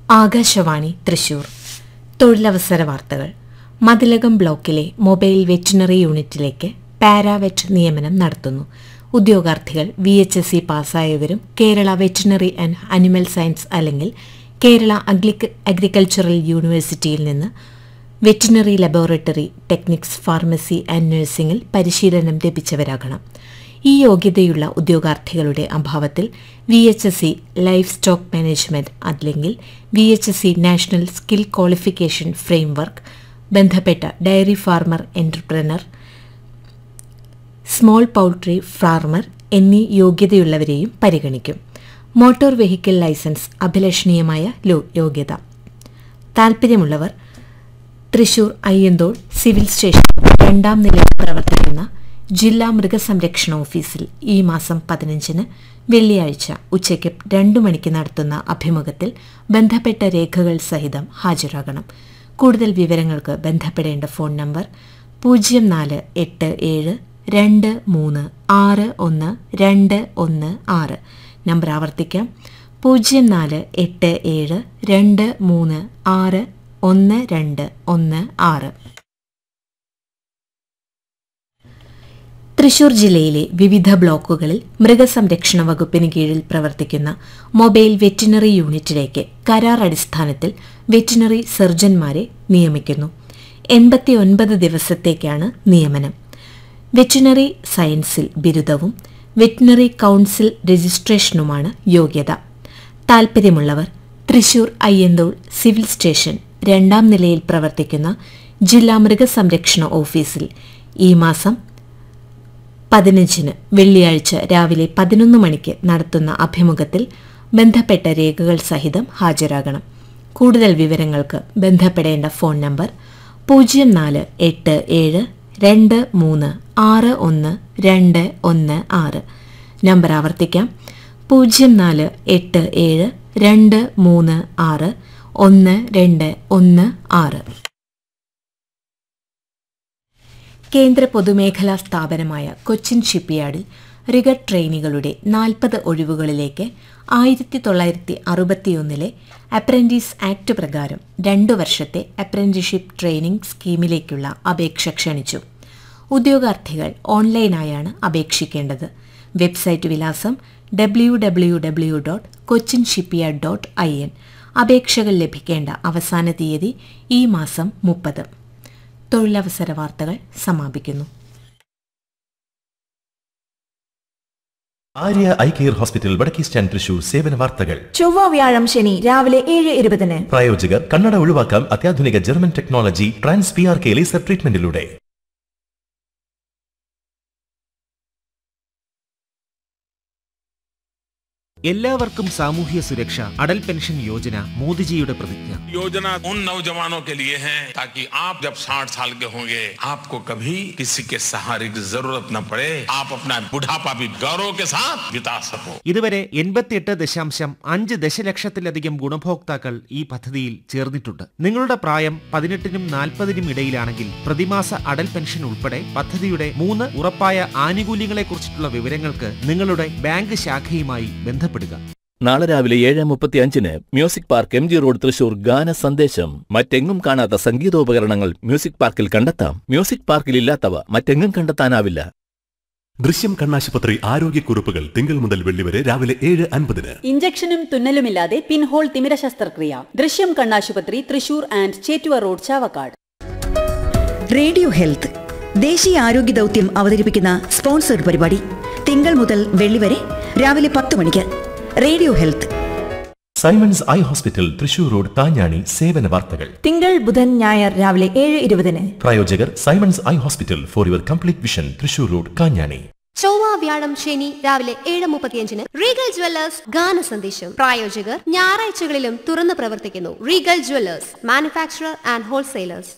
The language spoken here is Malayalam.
ആകാശവാണി തൃശൂർ തൊഴിലവസര വാർത്തകൾ മതിലകം ബ്ലോക്കിലെ മൊബൈൽ വെറ്റിനറി യൂണിറ്റിലേക്ക് പാരാവെറ്റ് നിയമനം നടത്തുന്നു ഉദ്യോഗാർത്ഥികൾ വി എച്ച് എസ് സി പാസ്സായവരും Kerala veterinary and animal science അല്ലെങ്കിൽ കേരള അഗ്ലിക- അഗ്രികൾച്ചറൽ യൂണിവേഴ്സിറ്റിയിൽ നിന്ന് veterinary laboratory techniques pharmacy and നഴ്സിംഗിൽ പരിശീലനം ലഭിച്ചവരാകണം ഈ യോഗ്യതയുള്ള ഉദ്യോഗാർത്ഥികളുടെ അഭാവത്തിൽ V H S C life stock management അല്ലെങ്കിൽ V H S C national skill qualification framework ബന്ധപ്പെട്ട dairy farmer entrepreneur small poultry farmer എന്നീ യോഗ്യതയുള്ളവരെയും പരിഗണിക്കും മോട്ടോർ വെഹിക്കിൾ ലൈസൻസ് അഭിലഷണീയമായ ലോ- യോഗ്യത താൽപ്പര്യമുള്ളവർ തൃശൂർ അയ്യന്തോൾ സിവിൽ സ്റ്റേഷൻ രണ്ടാം നിലയിൽ പ്രവർത്തിക്കുന്ന ജില്ലാ മൃഗസംരക്ഷണ ഓഫീസിൽ ഈ മാസം പതിനഞ്ചിന് വെള്ളിയാഴ്ച ഉച്ചയ്ക്ക് രണ്ടു മണിക്ക് നടത്തുന്ന അഭിമുഖത്തിൽ ബന്ധപ്പെട്ട രേഖകൾ സഹിതം ഹാജരാകണം കൂടുതൽ വിവരങ്ങൾക്ക് ബന്ധപ്പെടേണ്ട ഫോൺ നമ്പർ പൂജ്യം നാല് എട്ട് ഏഴ് രണ്ട് മൂന്ന് ആറ് ഒന്ന് രണ്ട് ഒന്ന് ആറ് നമ്പർ ആവർത്തിക്കാം പൂജ്യം നാല് എട്ട് ഏഴ് രണ്ട് മൂന്ന് ആറ് ഒന്ന് രണ്ട് ഒന്ന് ആറ് തൃശൂർ ജില്ലയിലെ വിവിധ ബ്ലോക്കുകളിൽ മൃഗസംരക്ഷണ വകുപ്പിന് കീഴിൽ പ്രവർത്തിക്കുന്ന മൊബൈൽ വെറ്റിനറി യൂണിറ്റിലേക്ക് കരാർ അടിസ്ഥാനത്തിൽ വെറ്റിനറി സർജൻമാരെ നിയമിക്കുന്നു എൺപത്തിയൊൻപത് ദിവസത്തേക്കാണ് നിയമനം വെറ്റിനറി സയൻസിൽ ബിരുദവും വെറ്റിനറി കൗൺസിൽ രജിസ്ട്രേഷനുമാണ് യോഗ്യത താൽപ്പര്യമുള്ളവർ തൃശൂർ അയ്യന്തോൾ സിവിൽ സ്റ്റേഷൻ രണ്ടാം നിലയിൽ പ്രവർത്തിക്കുന്ന ജില്ലാ മൃഗസംരക്ഷണ ഓഫീസിൽ ഈ മാസം പതിനഞ്ചിന് വെള്ളിയാഴ്ച രാവിലെ പതിനൊന്ന് മണിക്ക് നടത്തുന്ന അഭിമുഖത്തിൽ ബന്ധപ്പെട്ട രേഖകൾ സഹിതം ഹാജരാകണം കൂടുതൽ വിവരങ്ങൾക്ക് ബന്ധപ്പെടേണ്ട ഫോൺ നമ്പർ പൂജ്യം നാല് എട്ട് ഏഴ് രണ്ട് മൂന്ന് ആറ് ഒന്ന് രണ്ട് ഒന്ന് ആറ് നമ്പർ ആവർത്തിക്കാം പൂജ്യം നാല് എട്ട് ഏഴ് രണ്ട് മൂന്ന് ആറ് ഒന്ന് രണ്ട് ഒന്ന് ആറ് കേന്ദ്ര പൊതുമേഖലാ സ്ഥാപനമായ കൊച്ചിൻ ഷിപ്പ്യാർഡിൽ റിഗർ ട്രെയിനികളുടെ നാൽപ്പത് ഒഴിവുകളിലേക്ക് ആയിരത്തി തൊള്ളായിരത്തി അറുപത്തിയൊന്നിലെ അപ്രന്റീസ് ആക്ട് പ്രകാരം രണ്ടു വർഷത്തെ അപ്രന്റീഷിപ്പ് ട്രെയിനിംഗ് സ്കീമിലേക്കുള്ള അപേക്ഷ ക്ഷണിച്ചു ഉദ്യോഗാർത്ഥികൾ ഓൺലൈനായാണ് അപേക്ഷിക്കേണ്ടത് വെബ്സൈറ്റ് വിലാസം W W W dot Cochin shipyard dot I N അപേക്ഷകൾ ലഭിക്കേണ്ട അവസാന തീയതി ഈ മാസം മുപ്പത് തൊഴിലവസര വാർത്തകൾ സമാപിക്കുന്നു ആര്യ ഐ കെയർ ഹോസ്പിറ്റൽ വടക്കേ സ്റ്റാൻഡ് തൃശൂർ സേവന വാർത്തകൾ ചൊവ്വ വ്യാഴം ശനി രാവിലെ ഏഴ് ഇരുപതിന് പ്രായോജകർ കണ്ണട ഒഴിവാക്കാം അത്യാധുനിക German technology trans P R K laser ട്രീറ്റ്മെന്റിലൂടെ എല്ലാവർക്കും സാമൂഹ്യ സുരക്ഷ അടൽ പെൻഷൻ യോജന മോദിജിയുടെ പ്രതിജ്ഞ योजना उन नौजवानों के लिए है ताकि आप जब 60 साल के होंगे आपको कभी किसी के सहारे की जरूरत न पड़े आप अपना बुढ़ापा भी गौरव के साथ बिता सको ഇതുവരെ എൺപത്തിയെട്ട് ദശാംശം അഞ്ച് ദശലക്ഷത്തിലധികം ഗുണഭോക്താക്കൾ ഈ പദ്ധതിയിൽ ചേർന്നിട്ടുണ്ട് നിങ്ങളുടെ പ്രായം പതിനെട്ടിനും നാൽപ്പതിനും ഇടയിലാണെങ്കിൽ പ്രതിമാസ അടൽ പെൻഷൻ ഉൾപ്പെടെ പദ്ധതിയുടെ മൂന്ന് ഉറപ്പായ ആനുകൂല്യങ്ങളെക്കുറിച്ചിട്ടുള്ള വിവരങ്ങൾക്ക് നിങ്ങളുടെ ബാങ്ക് ശാഖയുമായി ബന്ധപ്പെടുക നാളെ രാവിലെ ഏഴ് മുപ്പത്തി അഞ്ചിന് music park M G road Thrissur ഗാന സന്ദേശം മറ്റെങ്ങും കാണാത്ത സംഗീതോപകരണങ്ങൾ മ്യൂസിക് പാർക്കിൽ കണ്ടെത്താം മ്യൂസിക് പാർക്കിൽ ഇല്ലാത്തവ മറ്റെങ്ങും കണ്ടെത്താനാവില്ല ദൃശ്യം കണ്ണാശുപത്രി ആരോഗ്യക്കുറിപ്പുകൾ തിങ്കൾ മുതൽ വെള്ളി വരെ രാവിലെ ഏഴ് അൻപതിന് ഇഞ്ചക്ഷനും തുന്നലുമില്ലാതെ പിൻഹോൾ തിമിര ശസ്ത്രക്രിയ ദൃശ്യം കണ്ണാശുപത്രി Thrissur and Chettuva road Chavakkad radio health ദേശീയ ആരോഗ്യ ദൗത്യം അവതരിപ്പിക്കുന്ന സ്പോൺസർഡ് പരിപാടി തിങ്കൾ മുതൽ വെള്ളി വരെ രാവിലെ പത്ത് മണിക്ക് radio health Simons eye hospital Thrissur road താഞ്ഞാണി സേവന വാർത്തകൾ തിങ്കൾ ബുധൻ ഞായർ രാവിലെ ഏഴ് ഇരുപതിന് പ്രായോജകർ Simons eye hospital for your complete vision Thrissur road Kanjani ചൊവ്വ വ്യാഴം ശനി രാവിലെ ഏഴ് മുപ്പത്തിയഞ്ചിന് റീഗൽ ജ്വല്ലേഴ്സ് ഗാന സന്ദേശം പ്രായോജകർ ഞായറാഴ്ചകളിലും തുറന്നു പ്രവർത്തിക്കുന്നു Regal jewellers manufacturer and wholesalers